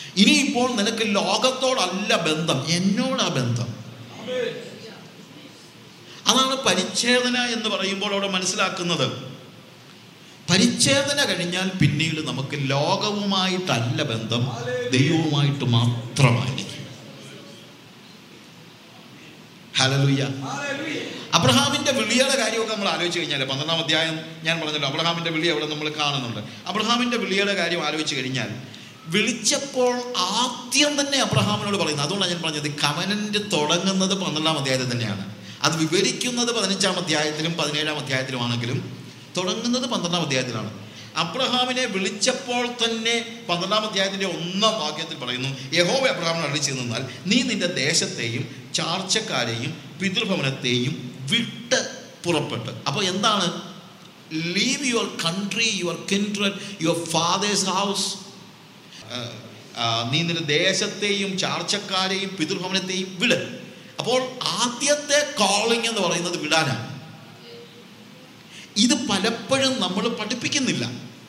ഇനിയിപ്പോൾ നിനക്ക് ലോകത്തോടല്ല ബന്ധം എന്നോടാ ബന്ധം അതാണ് പരിച്ഛേദന എന്ന് പറയുമ്പോൾ അവിടെ മനസ്സിലാക്കുന്നത് പരിച്ഛേദന കഴിഞ്ഞാൽ പിന്നീട് നമുക്ക് ലോകവുമായിട്ടല്ല ബന്ധം ദൈവവുമായിട്ട് മാത്രമായിരിക്കും ഹലലുയ്യ അബ്രഹാമിന്റെ വിളിയുടെ കാര്യമൊക്കെ നമ്മൾ ആലോചിച്ച് കഴിഞ്ഞാൽ പന്ത്രണ്ടാം അധ്യായം ഞാൻ പറഞ്ഞല്ലോ അബ്രഹാമിന്റെ വിളി അവിടെ നമ്മൾ കാണുന്നുണ്ട് അബ്രഹാമിന്റെ വിളിയുടെ കാര്യം ആലോചിച്ച് കഴിഞ്ഞാൽ വിളിച്ചപ്പോൾ ആദ്യം തന്നെ അബ്രഹാമിനോട് പറയുന്നത് അതുകൊണ്ടാണ് ഞാൻ പറഞ്ഞത് കവനന്റ് തുടങ്ങുന്നത് പന്ത്രണ്ടാം അധ്യായത്തിൽ തന്നെയാണ് അത് വിവരിക്കുന്നത് പതിനഞ്ചാം അധ്യായത്തിലും പതിനേഴാം അധ്യായത്തിലുമാണെങ്കിലും തുടങ്ങുന്നത് പന്ത്രണ്ടാം അധ്യായത്തിലാണ് അബ്രഹാമിനെ വിളിച്ചപ്പോൾ തന്നെ പന്ത്രണ്ടാം അധ്യായത്തിന്റെ ഒന്നാം വാക്യത്തിൽ പറയുന്നു യഹോവ അബ്രഹാമിനെ അറിയിച്ചു നിന്നാൽ നീ നിന്റെ ദേശത്തെയും ചാർച്ചക്കാരെയും പിതൃഭവനത്തെയും വിട്ട് പുറപ്പെട്ട് അപ്പോൾ എന്താണ് leave your country your kindred your father's house നീ നിന്റെ ദേശത്തെയും ചാർച്ചക്കാരെയും പിതൃഭവനത്തെയും വിട് അപ്പോൾ ആദ്യത്തെ കോളിംഗ് എന്ന് പറയുന്നത് വിടാനാണ് ഇത് പലപ്പോഴും നമ്മൾ പഠിപ്പിക്കുന്നില്ല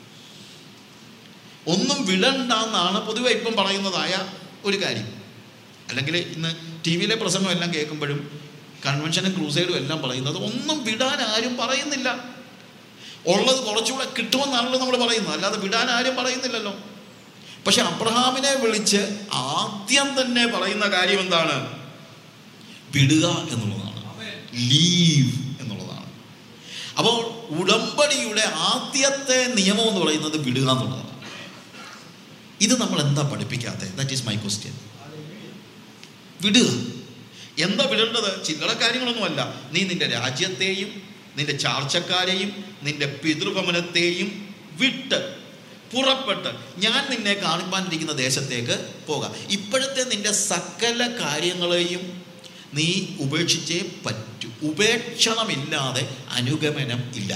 ഒന്നും വിടണ്ടെന്നാണ് പൊതുവെ ഇപ്പം പറയുന്നതായ ഒരു കാര്യം അല്ലെങ്കിൽ ഇന്ന് ടി വിയിലെ പ്രസംഗം എല്ലാം കേൾക്കുമ്പോഴും കൺവെൻഷനും ക്രൂസൈഡും എല്ലാം പറയുന്നത് ഒന്നും വിടാൻ ആരും പറയുന്നില്ല ഉള്ളത് കുറച്ചുകൂടെ കിട്ടുമെന്നാണല്ലോ നമ്മൾ പറയുന്നത് അല്ലാതെ വിടാൻ ആരും പറയുന്നില്ലല്ലോ പക്ഷെ അബ്രഹാമിനെ വിളിച്ച് ആദ്യം തന്നെ പറയുന്ന കാര്യം എന്താണ് വിടുക എന്നുള്ളതാണ് ലീവ് എന്നുള്ളതാണ് അപ്പോൾ ഉടമ്പടിയുടെ ആദ്യത്തെ നിയമം എന്ന് പറയുന്നത് വിടുക എന്നുള്ളതാണ് ഇത് നമ്മൾ എന്താ പഠിപ്പിക്കാത്തത് ദാറ്റ് ഈസ് മൈ ക്വസ്റ്റ്യൻ വിടുക എന്താ വിടേണ്ടത് ചില്ലറ കാര്യങ്ങളൊന്നുമല്ല നീ നിന്റെ രാജ്യത്തെയും നിന്റെ ചാർച്ചക്കാരെയും നിന്റെ പിതൃഭവനത്തെയും വിട്ട് പുറപ്പെട്ട് ഞാൻ നിന്നെ കാണിപ്പാനിരിക്കുന്ന ദേശത്തേക്ക് പോകാം ഇപ്പോഴത്തെ നിന്റെ സകല കാര്യങ്ങളെയും നീ ഉപേക്ഷിച്ചേ പറ്റൂ ഉപേക്ഷണമില്ലാതെ അനുഗമനം ഇല്ല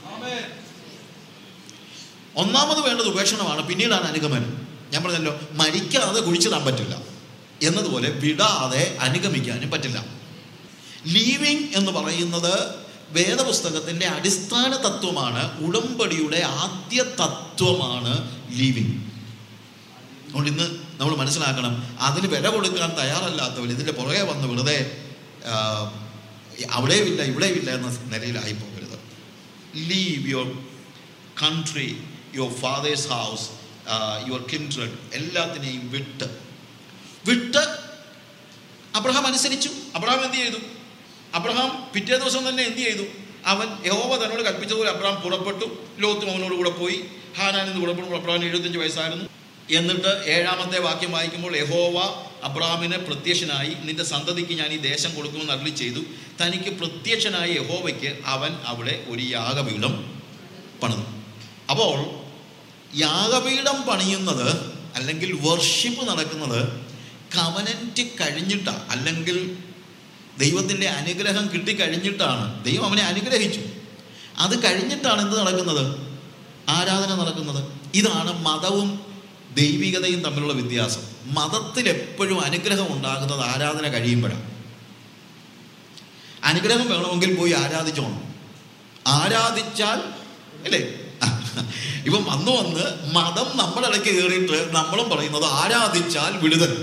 ഒന്നാമത് വേണ്ടത് ഉപേക്ഷണമാണ് പിന്നീടാണ് അനുഗമനം ഞാൻ പറഞ്ഞല്ലോ മരിക്കാതെ കുഴിച്ചിടാൻ പറ്റില്ല എന്നതുപോലെ വിടാതെ അനുഗമിക്കാനും പറ്റില്ല ലീവിങ് എന്ന് പറയുന്നത് വേദപുസ്തകത്തിൻ്റെ അടിസ്ഥാന തത്വമാണ് ഉടമ്പടിയുടെ ആദ്യ തത്വമാണ് ലീവിങ് അതുകൊണ്ട് ഇന്ന് നമ്മൾ മനസ്സിലാക്കണം അതിന് വില കൊടുക്കാൻ തയ്യാറല്ലാത്തവർ ഇതിൻ്റെ പുറകെ വന്ന് വെറുതെ ആ, അവിടെയും ഇല്ല ഇവിടെയും ഇല്ല എന്ന നിലയിലായി പോകരുത് leave your country your father's house your kindred എല്ലാത്തിനെയും വിട്ട് വിട്ട് അബ്രഹാം അനുസരിച്ചു അബ്രഹാം എന്ത് ചെയ്തു അബ്രഹാം പിറ്റേ ദിവസം തന്നെ എന്ത് ചെയ്തു അവൻ യഹോവ തന്നോട് കൽപ്പിച്ചതുപോലെ അബ്രഹാം പുറപ്പെട്ടു ലോത്തും അവനോട് കൂടെ പോയി ഹാനാനിന്ന് പുറപ്പെടുമ്പോൾ അബ്രഹാം എഴുപത്തഞ്ച് വയസ്സായിരുന്നു എന്നിട്ട് ഏഴാമത്തെ വാക്യം വായിക്കുമ്പോൾ യഹോവ അബ്രഹാമിന് പ്രത്യക്ഷനായി നിന്റെ സന്തതിക്ക് ഞാൻ ഈ ദേശം കൊടുക്കുമെന്ന് അരുളി ചെയ്തു തനിക്ക് പ്രത്യക്ഷനായ യഹോവയ്ക്ക് അവൻ അവിടെ ഒരു യാഗപീഠം പണിതു അപ്പോൾ യാഗപീഠം പണിയുന്നത് അല്ലെങ്കിൽ വർഷിപ്പ് നടക്കുന്നത് കവനന്റ് കഴിഞ്ഞിട്ടാണ് അല്ലെങ്കിൽ ദൈവത്തിൻ്റെ അനുഗ്രഹം കിട്ടിക്കഴിഞ്ഞിട്ടാണ് ദൈവം അവനെ അനുഗ്രഹിച്ചു അത് കഴിഞ്ഞിട്ടാണ് എന്ത് നടക്കുന്നത് ആരാധന നടക്കുന്നത് ഇതാണ് മതവും ദൈവികതയും തമ്മിലുള്ള വ്യത്യാസം മതത്തിൽ എപ്പോഴും അനുഗ്രഹം ഉണ്ടാകുന്നത് ആരാധന കഴിയുമ്പോഴാണ് അനുഗ്രഹം വേണമെങ്കിൽ പോയി ആരാധിച്ചോണം ആരാധിച്ചാൽ അല്ലേ ഇപ്പം വന്ന് വന്ന് മതം നമ്മുടെ ഇടയ്ക്ക് കയറിയിട്ട് നമ്മളും പറയുന്നത് ആരാധിച്ചാൽ വിടുതൽ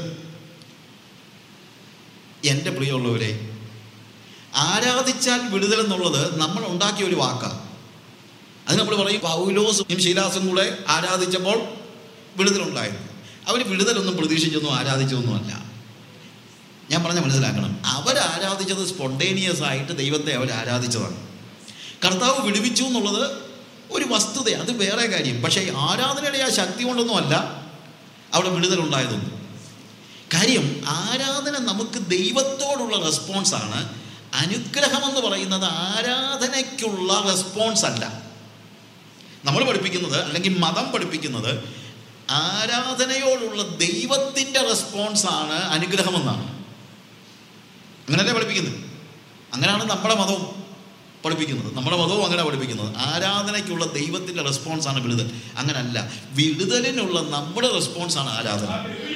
എൻ്റെ പ്രിയമുള്ളവരെ ആരാധിച്ചാൽ വിടുതൽ എന്നുള്ളത് നമ്മൾ ഉണ്ടാക്കിയ ഒരു വാക്കാണ് അത് നമ്മൾ പറയും പൗലോസും ശീലാസും കൂടെ ആരാധിച്ചപ്പോൾ വിടുതലുണ്ടായിരുന്നു അവർ വിടുതലൊന്നും പ്രതീക്ഷിച്ചൊന്നും ആരാധിച്ചൊന്നുമല്ല ഞാൻ പറഞ്ഞ മനസ്സിലാക്കണം അവരാരാധിച്ചത് സ്പോണ്ടേനിയസ് ആയിട്ട് ദൈവത്തെ അവർ ആരാധിച്ചതാണ് കർത്താവ് വിടുവിച്ചു എന്നുള്ളത് ഒരു വസ്തുത അത് വേറെ കാര്യം പക്ഷേ ആരാധനയുടെ ആ ശക്തി കൊണ്ടൊന്നുമല്ല അവിടെ വിടുതലുണ്ടായതൊന്നും കാര്യം ആരാധന നമുക്ക് ദൈവത്തോടുള്ള റെസ്പോൺസാണ് അനുഗ്രഹം എന്ന് പറയുന്നത് ആരാധനയ്ക്കുള്ള റെസ്പോൺസ് അല്ല നമ്മൾ പഠിപ്പിക്കുന്നത് അല്ലെങ്കിൽ മതം പഠിപ്പിക്കുന്നത് ആരാധനയോടുള്ള ദൈവത്തിൻ്റെ റെസ്പോൺസാണ് അനുഗ്രഹമെന്നാണ് അങ്ങനെയല്ലേ പഠിപ്പിക്കുന്നത് അങ്ങനെയാണ് നമ്മുടെ മതവും പഠിപ്പിക്കുന്നത് നമ്മുടെ മതവും അങ്ങനെ പഠിപ്പിക്കുന്നത് ആരാധനയ്ക്കുള്ള ദൈവത്തിൻ്റെ റെസ്പോൺസാണ് വിടുതൽ അങ്ങനല്ല വിടുതലിനുള്ള നമ്മുടെ റെസ്പോൺസാണ് ആരാധന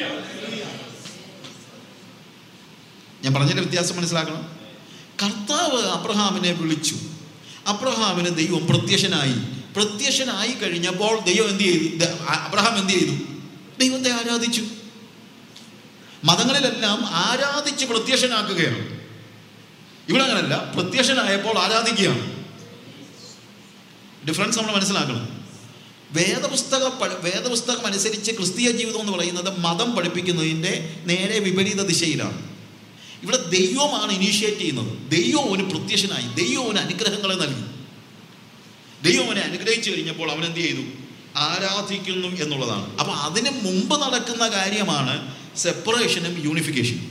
ഞാൻ പറഞ്ഞതിൻ്റെ വ്യത്യാസം മനസ്സിലാക്കണം കർത്താവ് അബ്രഹാമിനെ വിളിച്ചു അബ്രഹാമിന് ദൈവം പ്രത്യക്ഷനായി പ്രത്യക്ഷനായി കഴിഞ്ഞപ്പോൾ ദൈവം എന്ത് ചെയ്തു ദ- അബ്രഹാം എന്ത് ചെയ്തു ദൈവത്തെ ആരാധിച്ചു മതങ്ങളിലെല്ലാം ആരാധിച്ച് പ്രത്യക്ഷനാക്കുകയാണ് ഇവിടെ അങ്ങനല്ല പ്രത്യക്ഷനായപ്പോൾ ആരാധിക്കുകയാണ് ഡിഫറൻസ് നമ്മൾ മനസ്സിലാക്കണം വേദപുസ്തക പ- വേദപുസ്തകം അനുസരിച്ച് ക്രിസ്തീയ ജീവിതം എന്ന് പറയുന്നത് മതം പഠിപ്പിക്കുന്നതിൻ്റെ നേരെ വിപരീത ദിശയിലാണ് ഇവിടെ ദൈവമാണ് ഇനീഷ്യേറ്റ് ചെയ്യുന്നത് ദൈവം അവന് പ്രത്യക്ഷനായി ദൈവം അവന് അനുഗ്രഹങ്ങളെ നൽകി ദൈവം അവനെ അനുഗ്രഹിച്ചു കഴിഞ്ഞപ്പോൾ അവൻ എന്ത് ചെയ്തു ആരാധിക്കുന്നു എന്നുള്ളതാണ് അപ്പൊ അതിന് മുമ്പ് നടക്കുന്ന കാര്യമാണ് സെപ്പറേഷനും യൂണിഫിക്കേഷനും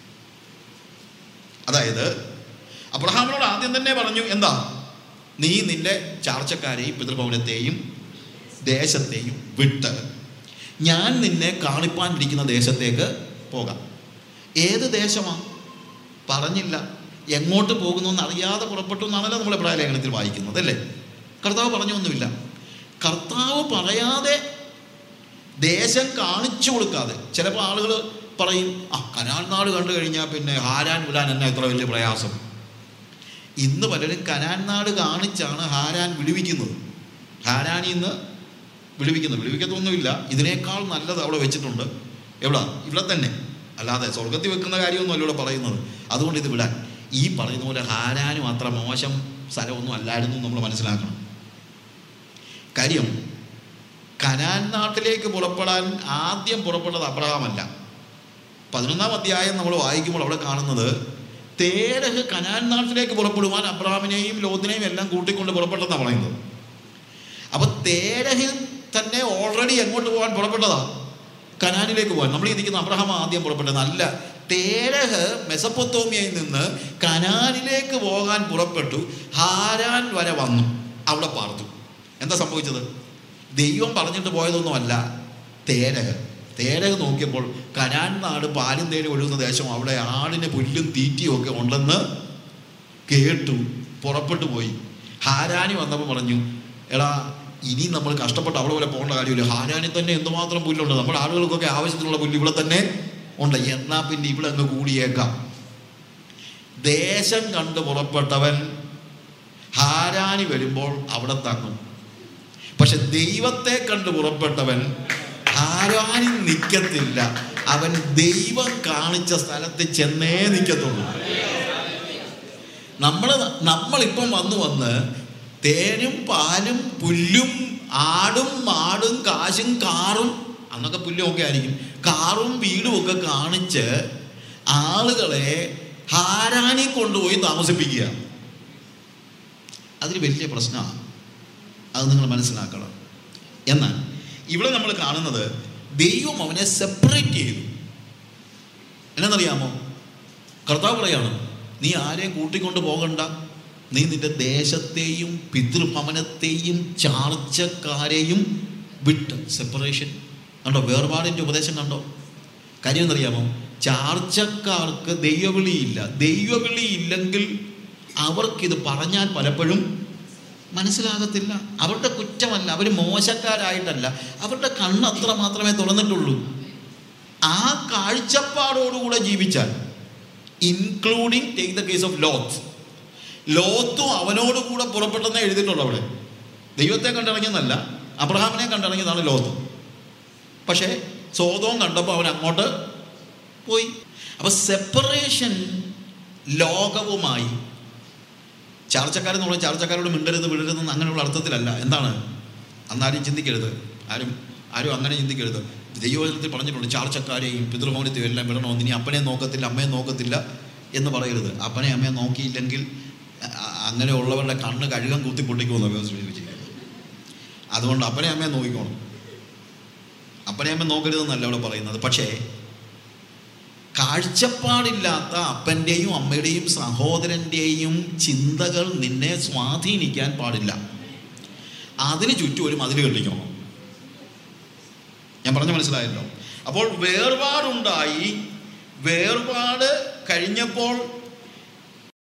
അതായത് അബ്രഹാമിനോട് ആദ്യം തന്നെ പറഞ്ഞു എന്താ നീ നിന്റെ ചാർച്ചക്കാരെയും പിതൃഭവനത്തെയും ദേശത്തെയും വിട്ട് ഞാൻ നിന്നെ കാണിപ്പാൻ ഇരിക്കുന്ന ദേശത്തേക്ക് പോകാം ഏത് ദേശമാണ് പറഞ്ഞില്ല എങ്ങോട്ട് പോകുന്നു എന്ന് അറിയാതെ പുറപ്പെട്ടു എന്നാണല്ലോ നമ്മൾ എബ്രായ ലേഖനത്തിൽ വായിക്കുന്നത് അല്ലേ കർത്താവ് പറഞ്ഞൊന്നുമില്ല കർത്താവ് പറയാതെ ദേശം കാണിച്ചു കൊടുക്കാതെ ചിലപ്പോൾ ആളുകൾ പറയും ആ കനാൻ നാട് കണ്ടു കഴിഞ്ഞാൽ പിന്നെ ഹാരാൻ വിടാൻ എന്നാ ഇത്ര വലിയ പ്രയാസം ഇന്ന് പലരും കനാൻ നാട് കാണിച്ചാണ് ഹാരാൻ വിടുവിക്കുന്നത് ഹാരാനിൽ നിന്ന് വിടുവിക്കുന്നത് വിടുവിക്കത്തൊന്നുമില്ല ഇതിനേക്കാൾ നല്ലത് അവിടെ വെച്ചിട്ടുണ്ട് എവിടാ ഇവിടെ തന്നെ അല്ലാതെ സ്വർഗത്തിൽ വെക്കുന്ന കാര്യമൊന്നുമല്ല ഇവിടെ പറയുന്നത് അതുകൊണ്ട് ഇത് വിടാൻ ഈ പറയുന്ന പോലെ ഹാരാനും അത്ര മോശം സ്ഥലമൊന്നും അല്ലായിരുന്നു നമ്മൾ മനസ്സിലാക്കണം കാര്യം കനാൻ നാട്ടിലേക്ക് പുറപ്പെടാൻ ആദ്യം പുറപ്പെട്ടത് അബ്രഹാമല്ല പതിനൊന്നാം അധ്യായം നമ്മൾ വായിക്കുമ്പോൾ അവിടെ കാണുന്നത് തേരഹ് കനാൻ നാട്ടിലേക്ക് പുറപ്പെടുവാൻ അബ്രഹാമിനെയും ലോത്തിനെയും എല്ലാം കൂട്ടിക്കൊണ്ട് പുറപ്പെട്ടെന്നാണ് പറയുന്നത് അപ്പൊ തേരഹിൽ തന്നെ ഓൾറെഡി എങ്ങോട്ട് പോകാൻ പുറപ്പെട്ടതാ കനാനിലേക്ക് പോകാൻ നമ്മൾ ഇരിക്കുന്ന അബ്രഹാം ആദ്യം പുറപ്പെട്ടത് അല്ല തേരഹ് മെസപ്പൊത്തോമിയയിൽ നിന്ന് കനാനിലേക്ക് പോകാൻ പുറപ്പെട്ടു ഹാരാൻ വരെ വന്നു അവിടെ പാർത്തു എന്താ സംഭവിച്ചത് ദൈവം പറഞ്ഞിട്ട് പോയതൊന്നുമല്ല തേരഹ് തേരഹ് നോക്കിയപ്പോൾ കനാൻ നാട് പാലും തേടി ഒഴുകുന്ന ദേശം അവിടെ ആടിന് പുല്ലും തീറ്റിയും ഒക്കെ ഉണ്ടെന്ന് കേട്ടു പുറപ്പെട്ടു പോയി ഹാരാനി വന്നപ്പോൾ പറഞ്ഞു എടാ ഇനി നമ്മൾ കഷ്ടപ്പെട്ട് അവിടെ വരെ പോകേണ്ട കാര്യമില്ല ഹാരാനിൽ തന്നെ എന്തുമാത്രം പുല്ലുണ്ട് നമ്മുടെ ആളുകൾക്കൊക്കെ ആവശ്യത്തിനുള്ള പുല്ല് ഇവിടെ തന്നെ ഉണ്ട് എന്നാ പിന്നെ ഇവിടെ അങ്ങ് കൂടിയേക്കാം ദേശം കണ്ട് പുറപ്പെട്ടവൻ ഹാരാനി വരുമ്പോൾ അവിടെ തങ്ങും പക്ഷെ ദൈവത്തെ കണ്ട് പുറപ്പെട്ടവൻ ഹാരാനി നിൽക്കത്തില്ല അവൻ ദൈവം കാണിച്ച സ്ഥലത്ത് ചെന്നേ നിൽക്കത്തുള്ളൂ നമ്മൾ നമ്മളിപ്പം വന്ന് വന്ന് തേനും പാലും പുല്ലും ആടും മാടും കാശും കാറും അന്നൊക്കെ പുല്ലും ഒക്കെ ആയിരിക്കും കാറും വീടും ഒക്കെ കാണിച്ച് ആളുകളെ ഹാരാനി കൊണ്ടുപോയി താമസിപ്പിക്കുക അതിന് വലിയ പ്രശ്നമാണ് അത് നിങ്ങൾ മനസ്സിലാക്കണം എന്നാൽ ഇവിടെ നമ്മൾ കാണുന്നത് ദൈവം അവനെ സെപ്പറേറ്റ് ചെയ്തു എന്നറിയാമോ കർത്താവ് പറയാണ് നീ ആരെയും കൂട്ടിക്കൊണ്ട് പോകണ്ട നീ നിന്റെ ദേശത്തെയും പിതൃഭവനത്തെയും ചാർച്ചക്കാരെയും വിട്ട് സെപ്പറേഷൻ കണ്ടോ വേർപാടിൻ്റെ ഉപദേശം കണ്ടോ കാര്യം എന്നറിയാമോ ചാർച്ചക്കാർക്ക് ദൈവവിളിയില്ല ദൈവവിളി ഇല്ലെങ്കിൽ അവർക്കിത് പറഞ്ഞാൽ പലപ്പോഴും മനസ്സിലാകത്തില്ല അവരുടെ കുറ്റമല്ല അവർ മോശക്കാരായിട്ടല്ല അവരുടെ കണ്ണ് അത്ര മാത്രമേ തുറന്നിട്ടുള്ളൂ ആ കാഴ്ചപ്പാടോടുകൂടെ ജീവിച്ചാൽ including take the case of Lot ലോത്തും അവനോട് കൂടെ പുറപ്പെട്ടെന്നേ എഴുതിയിട്ടുള്ളൂ അവിടെ ദൈവത്തെ കണ്ടിറങ്ങിയെന്നല്ല അബ്രഹാമിനെ കണ്ടിറങ്ങിയതാണ് ലോത്ത് പക്ഷേ സോതവും കണ്ടപ്പോൾ അവൻ അങ്ങോട്ട് പോയി അപ്പൊ സെപ്പറേഷൻ ലോകവുമായി ചാർച്ചക്കാരെന്ന് പറഞ്ഞാൽ ചാർച്ചക്കാരോട് മിണ്ടരുത് വിടരുതെന്ന് അങ്ങനെയുള്ള അർത്ഥത്തിലല്ല എന്താണ് അന്നാരും ചിന്തിക്കരുത് ആരും ആരും അങ്ങനെ ചിന്തിക്കരുത് ദൈവവചനത്തിൽ പറഞ്ഞിട്ടുണ്ട് ചാർച്ചക്കാരെയും പിതൃഭവനത്തെയും എല്ലാം വിടണമെന്ന് ഇനി അപ്പനെ നോക്കത്തില്ല അമ്മയെ നോക്കത്തില്ല എന്ന് പറയരുത് അപ്പനെ അമ്മയെ നോക്കിയില്ലെങ്കിൽ അ- അങ്ങനെയുള്ളവരുടെ കണ്ണ് കഴുകാൻ കുത്തി പൊട്ടിക്കുമെന്ന് വ്യവസ്ഥ അതുകൊണ്ട് അപ്പനെ അമ്മയെ നോക്കിക്കോണം അപ്പനെ അമ്മ നോക്കരുതെന്നല്ല അവിടെ പറയുന്നത് പക്ഷേ കാഴ്ചപ്പാടില്ലാത്ത അപ്പൻ്റെയും അമ്മയുടെയും സഹോദരൻ്റെയും ചിന്തകൾ നിന്നെ സ്വാധീനിക്കാൻ പാടില്ല അതിന് ചുറ്റും ഒരു മതിൽ കെട്ടിക്കണം ഞാൻ പറഞ്ഞ മനസ്സിലായല്ലോ അപ്പോൾ വേർപാടുണ്ടായി വേർപാട് കഴിഞ്ഞപ്പോൾ